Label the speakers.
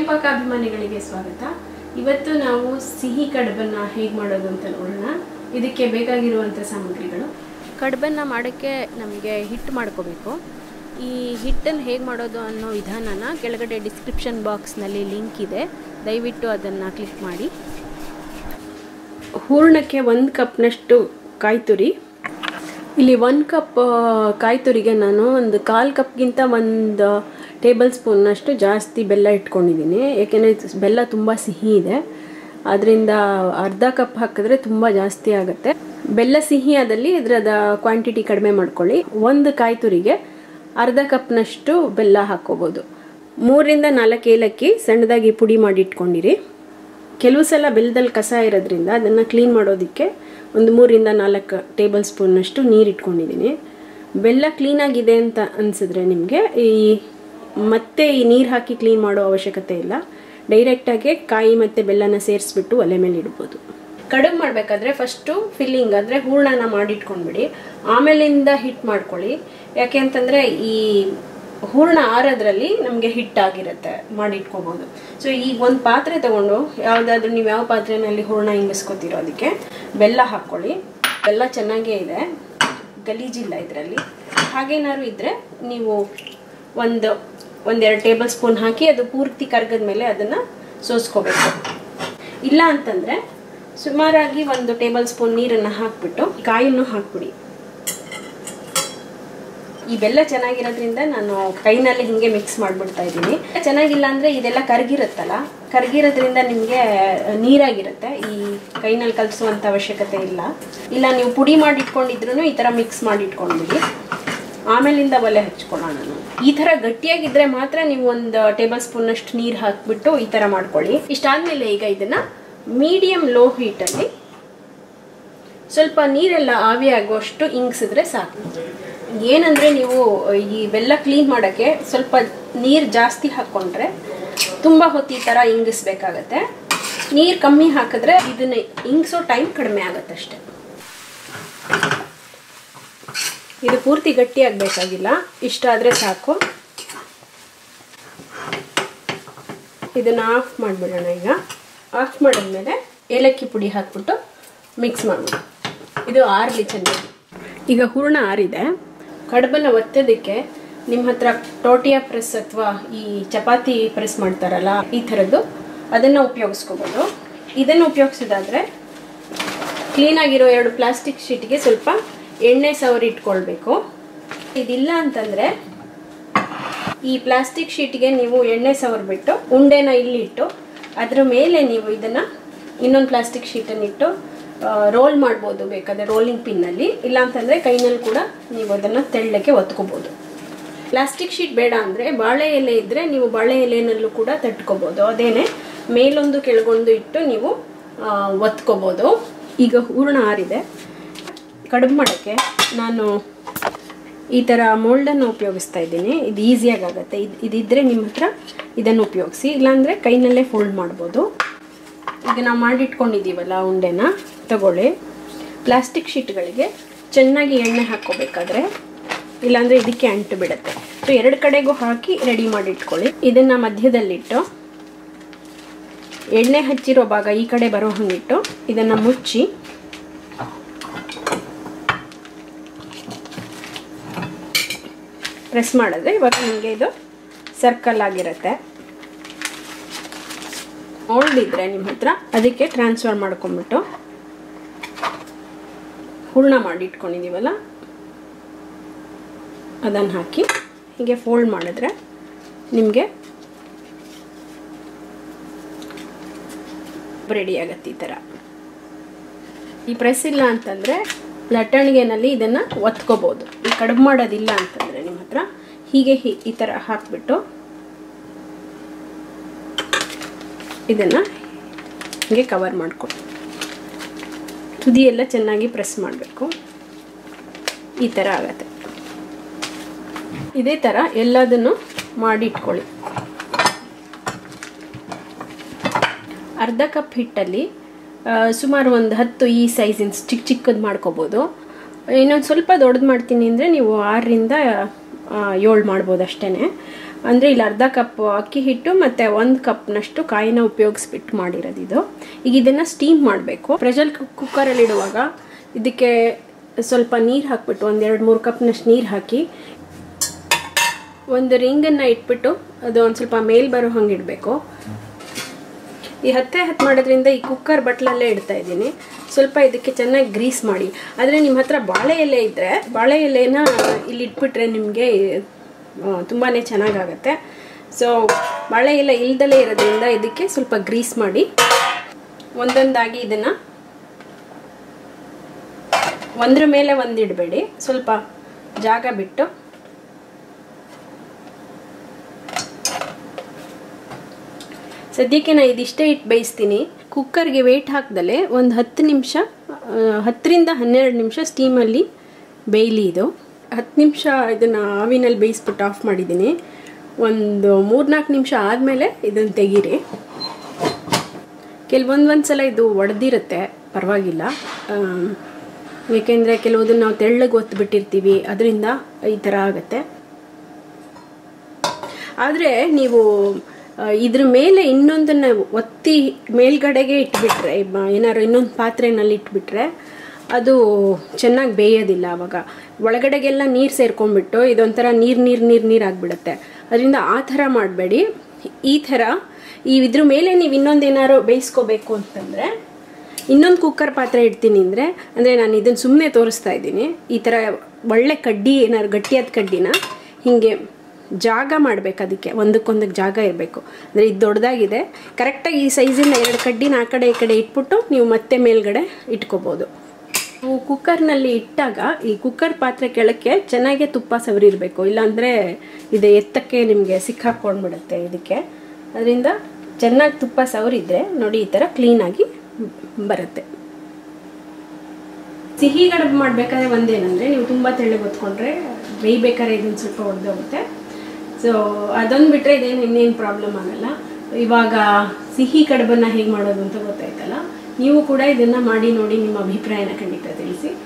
Speaker 1: ಪಾಕಾಭಿಮಾನಿಗಳಿಗೆ ಸ್ವಾಗತ ಇವತ್ತು ನಾವು ಸಿಹಿ ಕಡುಬನ್ನ ಹೇಗೆ ಮಾಡೋದು ಅಂತ ನೋಡೋಣ ಇದಕ್ಕೆ ಬೇಕಾಗಿರುವಂಥ ಸಾಮಗ್ರಿಗಳು ಕಡುಬನ್ನ ಮಾಡೋಕ್ಕೆ ನಮಗೆ ಹಿಟ್ಟು ಮಾಡ್ಕೋಬೇಕು ಈ ಹಿಟ್ಟನ್ನು ಹೇಗೆ ಮಾಡೋದು ಅನ್ನೋ ವಿಧಾನನ ಕೆಳಗಡೆ ಡಿಸ್ಕ್ರಿಪ್ಷನ್ ಬಾಕ್ಸ್ನಲ್ಲಿ ಲಿಂಕ್ ಇದೆ ದಯವಿಟ್ಟು ಅದನ್ನು ಕ್ಲಿಕ್ ಮಾಡಿ ಹೂರ್ಣಕ್ಕೆ ಒಂದು ಕಪ್ನಷ್ಟು ಕಾಯಿ ತುರಿ ಇಲ್ಲಿ ಒಂದು ಕಪ್ ಕಾಯಿ ತುರಿಗೆ ನಾನು ಒಂದು ಕಾಲು ಕಪ್ಗಿಂತ ಒಂದು ಟೇಬಲ್ ಸ್ಪೂನ್ನಷ್ಟು ಜಾಸ್ತಿ ಬೆಲ್ಲ ಇಟ್ಕೊಂಡಿದ್ದೀನಿ ಏಕೆಂದರೆ ಬೆಲ್ಲ ತುಂಬ ಸಿಹಿ ಇದೆ ಅದರಿಂದ ಅರ್ಧ ಕಪ್ ಹಾಕಿದ್ರೆ ತುಂಬ ಜಾಸ್ತಿ ಆಗುತ್ತೆ ಬೆಲ್ಲ ಸಿಹಿ ಆದಲ್ಲಿ ಇದರದ ಕ್ವಾಂಟಿಟಿ ಕಡಿಮೆ ಮಾಡ್ಕೊಳ್ಳಿ ಒಂದು ಕಾಯಿ ತುರಿಗೆ ಅರ್ಧ ಕಪ್ನಷ್ಟು ಬೆಲ್ಲ ಹಾಕ್ಕೋಬೋದು ಮೂರಿಂದ ನಾಲ್ಕು ಏಲಕ್ಕಿ ಸಣ್ಣದಾಗಿ ಪುಡಿ ಮಾಡಿ ಇಟ್ಕೊಂಡಿರಿ ಕೆಲವು ಸಲ ಬೆಲ್ಲದಲ್ಲಿ ಕಸ ಇರೋದ್ರಿಂದ ಅದನ್ನು ಕ್ಲೀನ್ ಮಾಡೋದಕ್ಕೆ ಒಂದು ಮೂರಿಂದ ನಾಲ್ಕು ಟೇಬಲ್ ಸ್ಪೂನ್ನಷ್ಟು ನೀರು ಇಟ್ಕೊಂಡಿದ್ದೀನಿ ಬೆಲ್ಲ ಕ್ಲೀನಾಗಿದೆ ಅಂತ ಅನಿಸಿದ್ರೆ ನಿಮಗೆ ಈ ಮತ್ತೆ ಈ ನೀರು ಹಾಕಿ ಕ್ಲೀನ್ ಮಾಡೋ ಅವಶ್ಯಕತೆ ಇಲ್ಲ ಡೈರೆಕ್ಟಾಗಿ ಕಾಯಿ ಮತ್ತು ಬೆಲ್ಲನ ಸೇರಿಸ್ಬಿಟ್ಟು ಒಲೆ ಮೇಲೆ ಇಡ್ಬೋದು ಕಡುಬು ಮಾಡಬೇಕಾದ್ರೆ ಫಸ್ಟು ಫಿಲ್ಲಿಂಗ್ ಅಂದರೆ ಹೂರ್ಣನ ಮಾಡಿಟ್ಕೊಂಡ್ಬಿಡಿ ಆಮೇಲಿಂದ ಹಿಟ್ಟು ಮಾಡ್ಕೊಳ್ಳಿ ಯಾಕೆ ಅಂತಂದರೆ ಈ ಹೂರ್ಣ ಆರೋದ್ರಲ್ಲಿ ನಮಗೆ ಹಿಟ್ಟಾಗಿರುತ್ತೆ ಮಾಡಿಟ್ಕೋಬೋದು ಸೊ ಈಗ ಒಂದು ಪಾತ್ರೆ ತಗೊಂಡು ಯಾವುದಾದ್ರೂ ನೀವು ಯಾವ ಪಾತ್ರೆನಲ್ಲಿ ಹೂರ್ಣ ಹಿಂಗಿಸ್ಕೊತೀರೋ ಅದಕ್ಕೆ ಬೆಲ್ಲ ಹಾಕ್ಕೊಳ್ಳಿ ಬೆಲ್ಲ ಚೆನ್ನಾಗೇ ಇದೆ ಗಲೀಜಿಲ್ಲ ಇದರಲ್ಲಿ ಹಾಗೇನಾದ್ರು ಇದ್ದರೆ ನೀವು ಒಂದು ಒಂದೆರಡು ಟೇಬಲ್ ಸ್ಪೂನ್ ಹಾಕಿ ಅದು ಪೂರ್ತಿ ಕರ್ಗದ ಮೇಲೆ ಅದನ್ನು ಸೋಸ್ಕೋಬೇಕು ಇಲ್ಲ ಅಂತಂದರೆ ಸುಮಾರಾಗಿ ಒಂದು ಟೇಬಲ್ ಸ್ಪೂನ್ ನೀರನ್ನು ಹಾಕ್ಬಿಟ್ಟು ಕಾಯನ್ನು ಹಾಕ್ಬಿಡಿ ಈ ಬೆಲ್ಲ ಚೆನ್ನಾಗಿರೋದ್ರಿಂದ ನಾನು ಕೈನಲ್ಲಿ ಹಿಂಗೆ ಮಿಕ್ಸ್ ಮಾಡಿಬಿಡ್ತಾ ಇದ್ದೀನಿ ಚೆನ್ನಾಗಿಲ್ಲ ಅಂದರೆ ಇದೆಲ್ಲ ಕರ್ಗಿರುತ್ತಲ್ಲ ಕರ್ಗಿರೋದ್ರಿಂದ ನಿಮಗೆ ನೀರಾಗಿರುತ್ತೆ ಈ ಕೈನಲ್ಲಿ ಕಲಿಸುವಂಥ ಅವಶ್ಯಕತೆ ಇಲ್ಲ ಇಲ್ಲ ನೀವು ಪುಡಿ ಮಾಡಿ ಇಟ್ಕೊಂಡಿದ್ರು ಈ ಥರ ಮಿಕ್ಸ್ ಮಾಡಿ ಇಟ್ಕೊಂಡ್ಬಿಡಿ ಆಮೇಲಿಂದ ಒಲೆ ಹಚ್ಕೊಳ್ಳೋಣ ನಾನು ಈ ಥರ ಗಟ್ಟಿಯಾಗಿದ್ದರೆ ಮಾತ್ರ ನೀವು ಒಂದು ಟೇಬಲ್ ಸ್ಪೂನಷ್ಟು ನೀರು ಹಾಕ್ಬಿಟ್ಟು ಈ ಥರ ಮಾಡ್ಕೊಳ್ಳಿ ಇಷ್ಟಾದಮೇಲೆ ಈಗ ಇದನ್ನು ಮೀಡಿಯಮ್ ಲೋ ಹೀಟಲ್ಲಿ ಸ್ವಲ್ಪ ನೀರೆಲ್ಲ ಆವಿ ಆಗುವಷ್ಟು ಇಂಗಿಸಿದ್ರೆ ಸಾಕು ಏನಂದರೆ ನೀವು ಈ ಬೆಲ್ಲ ಕ್ಲೀನ್ ಮಾಡೋಕ್ಕೆ ಸ್ವಲ್ಪ ನೀರು ಜಾಸ್ತಿ ಹಾಕ್ಕೊಂಡ್ರೆ ತುಂಬ ಹೊತ್ತು ಈ ಥರ ಇಂಗಿಸ್ಬೇಕಾಗತ್ತೆ ನೀರು ಕಮ್ಮಿ ಹಾಕಿದ್ರೆ ಇದನ್ನ ಇಂಗಿಸೋ ಟೈಮ್ ಕಡಿಮೆ ಆಗುತ್ತೆ ಅಷ್ಟೆ ಇದು ಪೂರ್ತಿ ಗಟ್ಟಿ ಆಗಬೇಕಾಗಿಲ್ಲ ಇಷ್ಟ ಆದರೆ ಸಾಕು ಇದನ್ನು ಆಫ್ ಮಾಡಿಬಿಡೋಣ ಈಗ ಆಫ್ ಮಾಡಿದ್ಮೇಲೆ ಏಲಕ್ಕಿ ಪುಡಿ ಹಾಕ್ಬಿಟ್ಟು ಮಿಕ್ಸ್ ಮಾಡ್ಬಿಡು ಇದು ಆರ್ಲಿ ಚೆನ್ನಾಗಿ ಈಗ ಹೂರ್ಣ ಆರಿದೆ ಕಡುಬನ್ನು ಒತ್ತೋದಕ್ಕೆ ನಿಮ್ಮ ಹತ್ರ ಟೋಟಿಯಾ ಪ್ರೆಸ್ ಅಥವಾ ಈ ಚಪಾತಿ ಪ್ರೆಸ್ ಮಾಡ್ತಾರಲ್ಲ ಈ ಥರದ್ದು ಅದನ್ನು ಉಪಯೋಗಿಸ್ಕೋಬೋದು ಇದನ್ನು ಉಪಯೋಗಿಸೋದಾದರೆ ಕ್ಲೀನಾಗಿರೋ ಎರಡು ಪ್ಲಾಸ್ಟಿಕ್ ಶೀಟ್ಗೆ ಸ್ವಲ್ಪ ಎಣ್ಣೆ ಸವರಿ ಇಟ್ಕೊಳ್ಬೇಕು ಇದಿಲ್ಲ ಅಂತಂದರೆ ಈ ಪ್ಲಾಸ್ಟಿಕ್ ಶೀಟ್ಗೆ ನೀವು ಎಣ್ಣೆ ಸವರ್ಬಿಟ್ಟು ಉಂಡೆನ ಇಲ್ಲಿಟ್ಟು ಅದ್ರ ಮೇಲೆ ನೀವು ಇದನ್ನು ಇನ್ನೊಂದು ಪ್ಲಾಸ್ಟಿಕ್ ಶೀಟನ್ನು ಇಟ್ಟು ರೋಲ್ ಮಾಡ್ಬೋದು ಬೇಕಾದರೆ ರೋಲಿಂಗ್ ಪಿನ್ನಲ್ಲಿ ಇಲ್ಲಾಂತಂದರೆ ಕೈನಲ್ಲಿ ಕೂಡ ನೀವು ಅದನ್ನು ತೆಳ್ಳಕ್ಕೆ ಒತ್ಕೋಬೋದು ಪ್ಲಾಸ್ಟಿಕ್ ಶೀಟ್ ಬೇಡ ಅಂದರೆ ಬಾಳೆ ಎಲೆ ಇದ್ದರೆ ನೀವು ಬಾಳೆ ಎಲೆನಲ್ಲೂ ಕೂಡ ತಟ್ಕೋಬೋದು ಅದೇನೆ ಮೇಲೊಂದು ಕೆಳಗೊಂದು ಇಟ್ಟು ನೀವು ಒತ್ಕೋಬೋದು ಈಗ ಹೂರ್ಣ ಆರಿದೆ ಕಡುಬು ಮಾಡೋಕ್ಕೆ ನಾನು ಈ ಥರ ಮೋಲ್ಡನ್ನು ಉಪಯೋಗಿಸ್ತಾ ಇದ್ದೀನಿ ಇದು ಈಸಿಯಾಗಿ ಆಗುತ್ತೆ ಇದು ಇದಿದ್ದರೆ ನಿಮ್ಮ ಹತ್ರ ಇದನ್ನು ಉಪಯೋಗಿಸಿ ಇಲ್ಲಾಂದರೆ ಕೈನಲ್ಲೇ ಫೋಲ್ಡ್ ಮಾಡ್ಬೋದು ಈಗ ನಾವು ಮಾಡಿಟ್ಕೊಂಡಿದ್ದೀವಲ್ಲ ಉಂಡೆನ ತಗೊಳ್ಳಿ ಪ್ಲಾಸ್ಟಿಕ್ ಶೀಟ್ಗಳಿಗೆ ಚೆನ್ನಾಗಿ ಎಣ್ಣೆ ಹಾಕ್ಕೋಬೇಕಾದ್ರೆ ಇಲ್ಲಾಂದರೆ ಇದಕ್ಕೆ ಅಂಟು ಬಿಡುತ್ತೆ ಸೊ ಎರಡು ಕಡೆಗೂ ಹಾಕಿ ರೆಡಿ ಮಾಡಿ ಇಟ್ಕೊಳ್ಳಿ ಇದನ್ನು ಮಧ್ಯದಲ್ಲಿಟ್ಟು ಎಣ್ಣೆ ಹಚ್ಚಿರೋ ಭಾಗ ಈ ಕಡೆ ಬರೋ ಹಂಗಿಟ್ಟು ಇದನ್ನು ಮುಚ್ಚಿ ಪ್ರೆಸ್ ಮಾಡಿದ್ರೆ ಇವಾಗ ನಿಮಗೆ ಇದು ಸರ್ಕಲ್ ಆಗಿರುತ್ತೆ ಮೋಲ್ಡ್ ಇದ್ದರೆ ನಿಮ್ಮ ಹತ್ರ ಅದಕ್ಕೆ ಟ್ರಾನ್ಸ್ಫರ್ ಮಾಡ್ಕೊಂಬಿಟ್ಟು ಹೂರ್ಣ ಮಾಡಿ ಇಟ್ಕೊಂಡಿದ್ದೀವಲ್ಲ ಅದನ್ನು ಹಾಕಿ ಹೀಗೆ ಫೋಲ್ಡ್ ಮಾಡಿದ್ರೆ ನಿಮಗೆ ರೆಡಿ ಆಗತ್ತೆ ಈ ಥರ ಈ ಪ್ರೆಸ್ ಇಲ್ಲ ಅಂತಂದರೆ ಲಟ್ಟಣಿಗೆನಲ್ಲಿ ಇದನ್ನು ಒತ್ಕೋಬೋದು ಈ ಕಡುಬು ಮಾಡೋದಿಲ್ಲ ಅಂತಂದರೆ ನಿಮ್ಮ ಹತ್ರ ಹೀಗೆ ಈ ಥರ ಹಾಕಿಬಿಟ್ಟು ಇದನ್ನು ಹೀಗೆ ಕವರ್ ಮಾಡಿಕೊಡಿ ತುದಿ ಎಲ್ಲ ಚೆನ್ನಾಗಿ ಪ್ರೆಸ್ ಮಾಡಬೇಕು ಈ ಥರ ಆಗತ್ತೆ ಇದೇ ಥರ ಎಲ್ಲದನ್ನು ಮಾಡಿ ಇಟ್ಕೊಳ್ಳಿ ಅರ್ಧ ಕಪ್ ಹಿಟ್ಟಲ್ಲಿ ಸುಮಾರು ಒಂದು ಹತ್ತು ಈ ಸೈಜಿನ ಚಿಕ್ಕ ಚಿಕ್ಕದು ಮಾಡ್ಕೋಬೋದು ಇನ್ನೊಂದು ಸ್ವಲ್ಪ ದೊಡ್ಡದು ಮಾಡ್ತೀನಿ ಅಂದರೆ ನೀವು ಆರರಿಂದ ಏಳು ಮಾಡ್ಬೋದು ಅಷ್ಟೇ ಅಂದರೆ ಇಲ್ಲಿ ಅರ್ಧ ಕಪ್ ಅಕ್ಕಿ ಹಿಟ್ಟು ಮತ್ತು ಒಂದು ಕಪ್ನಷ್ಟು ಕಾಯಿನ ಉಪಯೋಗಿಸ್ಬಿಟ್ಟು ಮಾಡಿರೋದು ಇದು ಈಗ ಇದನ್ನು ಸ್ಟೀಮ್ ಮಾಡಬೇಕು ಪ್ರೆಷರ್ ಕುಕ್ಕರಲ್ಲಿ ಇಡುವಾಗ ಇದಕ್ಕೆ ಸ್ವಲ್ಪ ನೀರು ಹಾಕ್ಬಿಟ್ಟು ಒಂದು ಎರಡು ಮೂರು ಕಪ್ನಷ್ಟು ನೀರು ಹಾಕಿ ಒಂದು ರಿಂಗನ್ನು ಇಟ್ಬಿಟ್ಟು ಅದು ಒಂದು ಸ್ವಲ್ಪ ಮೇಲ್ ಬರೋ ಹಂಗೆ ಇಡಬೇಕು ಈ ಹತ್ತೆ ಹತ್ತು ಮಾಡೋದ್ರಿಂದ ಈ ಕುಕ್ಕರ್ ಬಟ್ಲಲ್ಲೇ ಇಡ್ತಾ ಇದ್ದೀನಿ ಸ್ವಲ್ಪ ಇದಕ್ಕೆ ಚೆನ್ನಾಗಿ ಗ್ರೀಸ್ ಮಾಡಿ ಆದರೆ ನಿಮ್ಮ ಹತ್ರ ಬಾಳೆ ಎಲೆ ಇದ್ದರೆ ಬಾಳೆ ಎಲೆನ ಇಲ್ಲಿ ಇಟ್ಬಿಟ್ರೆ ನಿಮಗೆ ತುಂಬಾ ಚೆನ್ನಾಗಾಗತ್ತೆ ಸೊ ಬಾಳೆ ಎಲೆ ಇಲ್ದಲೇ ಇರೋದ್ರಿಂದ ಇದಕ್ಕೆ ಸ್ವಲ್ಪ ಗ್ರೀಸ್ ಮಾಡಿ ಒಂದೊಂದಾಗಿ ಇದನ್ನು ಒಂದ್ರ ಮೇಲೆ ಒಂದು ಇಡಬೇಡಿ ಸ್ವಲ್ಪ ಜಾಗ ಬಿಟ್ಟು ಸದ್ಯಕ್ಕೆ ನಾನು ಇದಿಷ್ಟೇ ಇಟ್ಟು ಬೇಯಿಸ್ತೀನಿ ಕುಕ್ಕರ್ಗೆ ವೇಟ್ ಹಾಕ್ದಲೆ ಒಂದು ಹತ್ತು ನಿಮಿಷ ಹತ್ತರಿಂದ ಹನ್ನೆರಡು ನಿಮಿಷ ಸ್ಟೀಮಲ್ಲಿ ಬೇಯಲಿ ಇದು ಹತ್ತು ನಿಮಿಷ ಇದನ್ನು ಆವಿನಲ್ಲಿ ಬೇಯಿಸ್ಬಿಟ್ಟು ಆಫ್ ಮಾಡಿದ್ದೀನಿ ಒಂದು ಮೂರ್ನಾಲ್ಕು ನಿಮಿಷ ಆದಮೇಲೆ ಇದನ್ನು ತೆಗೀರಿ ಕೆಲವೊಂದು ಒಂದು ಸಲ ಇದು ಒಡೆದಿರುತ್ತೆ ಪರವಾಗಿಲ್ಲ ಏಕೆಂದರೆ ಕೆಲವುದನ್ನು ನಾವು ತೆಳ್ಳಗೆ ಒತ್ತಿಬಿಟ್ಟಿರ್ತೀವಿ ಅದರಿಂದ ಈ ಥರ ಆಗುತ್ತೆ ಆದರೆ ನೀವು ಇದ್ರ ಮೇಲೆ ಇನ್ನೊಂದನ್ನು ಒತ್ತಿ ಮೇಲ್ಗಡೆಗೆ ಇಟ್ಬಿಟ್ರೆ ಏನಾದ್ರು ಇನ್ನೊಂದು ಪಾತ್ರೆನಲ್ಲಿ ಇಟ್ಬಿಟ್ರೆ ಅದು ಚೆನ್ನಾಗಿ ಬೇಯೋದಿಲ್ಲ ಅವಾಗ ಒಳಗಡೆಗೆಲ್ಲ ನೀರು ಸೇರ್ಕೊಂಡ್ಬಿಟ್ಟು ಇದೊಂಥರ ನೀರು ನೀರು ನೀರು ನೀರು ಆಗಿಬಿಡುತ್ತೆ ಅದರಿಂದ ಆ ಥರ ಮಾಡಬೇಡಿ ಈ ಥರ ಈ ಇದ್ರ ಮೇಲೆ ನೀವು ಇನ್ನೊಂದೇನಾದ್ರು ಬೇಯಿಸ್ಕೋಬೇಕು ಅಂತಂದರೆ ಇನ್ನೊಂದು ಕುಕ್ಕರ್ ಪಾತ್ರೆ ಇಡ್ತೀನಿ ಅಂದರೆ ಅಂದರೆ ನಾನು ಇದನ್ನು ಸುಮ್ಮನೆ ತೋರಿಸ್ತಾ ಇದ್ದೀನಿ ಈ ಥರ ಒಳ್ಳೆ ಕಡ್ಡಿ ಏನಾದ್ರು ಗಟ್ಟಿಯಾದ ಕಡ್ಡಿನ ಹೀಗೆ ಜಾಗ ಮಾಡಬೇಕು ಅದಕ್ಕೆ ಒಂದಕ್ಕೊಂದಕ್ಕೆ ಜಾಗ ಇರಬೇಕು ಅಂದರೆ ಇದು ದೊಡ್ಡದಾಗಿದೆ ಕರೆಕ್ಟಾಗಿ ಈ ಸೈಜಿನ ಎರಡು ಕಡ್ಡಿನ ಆ ಕಡೆ ಈ ಕಡೆ ಇಟ್ಬಿಟ್ಟು ನೀವು ಮತ್ತೆ ಮೇಲ್ಗಡೆ ಇಟ್ಕೋಬೋದು ನೀವು ಕುಕ್ಕರ್ನಲ್ಲಿ ಇಟ್ಟಾಗ ಈ ಕುಕ್ಕರ್ ಪಾತ್ರೆ ಕೆಳಕ್ಕೆ ಚೆನ್ನಾಗೆ ತುಪ್ಪ ಸವರಿರಬೇಕು ಇಲ್ಲಾಂದರೆ ಇದು ಎತ್ತಕ್ಕೆ ನಿಮಗೆ ಸಿಕ್ಕಾಕ್ಕೊಂಡ್ಬಿಡುತ್ತೆ ಇದಕ್ಕೆ ಅದರಿಂದ ಚೆನ್ನಾಗಿ ತುಪ್ಪ ಸವರಿದ್ರೆ ನೋಡಿ ಈ ಥರ ಕ್ಲೀನಾಗಿ ಬರುತ್ತೆ ಸಿಹಿ ಗಡಬು ಮಾಡಬೇಕಾದ್ರೆ ಒಂದೇನಂದರೆ ನೀವು ತುಂಬ ತೆಳ್ಳಗೆ ಹೊತ್ಕೊಂಡ್ರೆ ಬೇಯ್ಬೇಕಾದ್ರೆ ಇದನ್ನು ಸ್ವಲ್ಪ ಒಡೆದೋಗುತ್ತೆ ಸೊ ಅದೊಂದು ಬಿಟ್ಟರೆ ಇದೇನು ಇನ್ನೇನು ಪ್ರಾಬ್ಲಮ್ ಆಗಲ್ಲ ಇವಾಗ ಸಿಹಿ ಕಡುಬನ್ನು ಹೇಗೆ ಮಾಡೋದು ಅಂತ ಗೊತ್ತಾಯ್ತಲ್ಲ ನೀವು ಕೂಡ ಇದನ್ನು ಮಾಡಿ ನೋಡಿ ನಿಮ್ಮ ಅಭಿಪ್ರಾಯನ ಖಂಡಿತ ತಿಳಿಸಿ